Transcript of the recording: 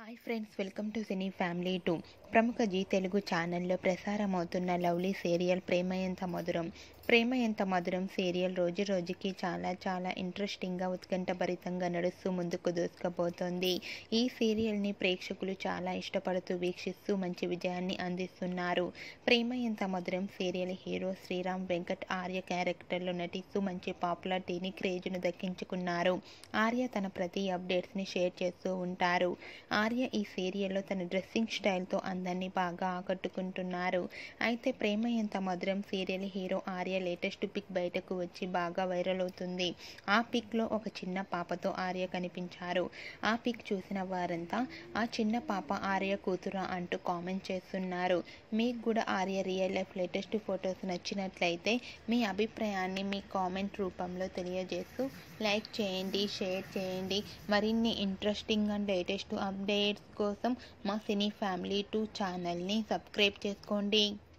hi friends welcome to cine family two ప్రముఖ జీ తెలుగు ఛానల్లో ప్రసారమవుతున్న లవ్లీ సీరియల్ ప్రేమ ఎంత మధురం ప్రేమ ఎంత మధురం సీరియల్ రోజు రోజుకి చాలా చాలా ఇంట్రెస్టింగ్గా ఉత్కంఠభరితంగా నడుస్తూ ముందుకు దూసుకుపోతోంది ఈ సీరియల్ని ప్రేక్షకులు చాలా ఇష్టపడుతూ వీక్షిస్తూ మంచి విజయాన్ని అందిస్తున్నారు ప్రేమ ఎంత మధురం సీరియల్ హీరో శ్రీరామ్ వెంకట్ ఆర్య క్యారెక్టర్లో నటిస్తూ మంచి పాపులారిటీని క్రేజ్ను దక్కించుకున్నారు ఆర్య తన ప్రతి అప్డేట్స్ని షేర్ చేస్తూ ఉంటారు ఆర్య ఈ సీరియల్లో తన డ్రెస్సింగ్ స్టైల్తో అందరినీ బాగా ఆకట్టుకుంటున్నారు అయితే Prema Entha Madhuram serial hero Arya latest pic బయటకు వచ్చి బాగా వైరల్ అవుతుంది ఆ పిక్లో ఒక చిన్న పాపతో ఆర్య కనిపించారు ఆ పిక్ చూసిన వారంతా ఆ చిన్న పాప ఆర్య కూతురా అంటూ కామెంట్ చేస్తున్నారు మీకు కూడా Arya real life latest photos నచ్చినట్లయితే మీ అభిప్రాయాన్ని మీ కామెంట్ రూపంలో తెలియజేస్తూ లైక్ చేయండి షేర్ చేయండి మరిన్ని ఇంట్రెస్టింగ్ అండ్ లేటెస్ట్ అప్డేట్స్ కోసం మా సినీ ఫ్యామిలీ టూ ఛానల్ని సబ్స్క్రైబ్ చేసుకోండి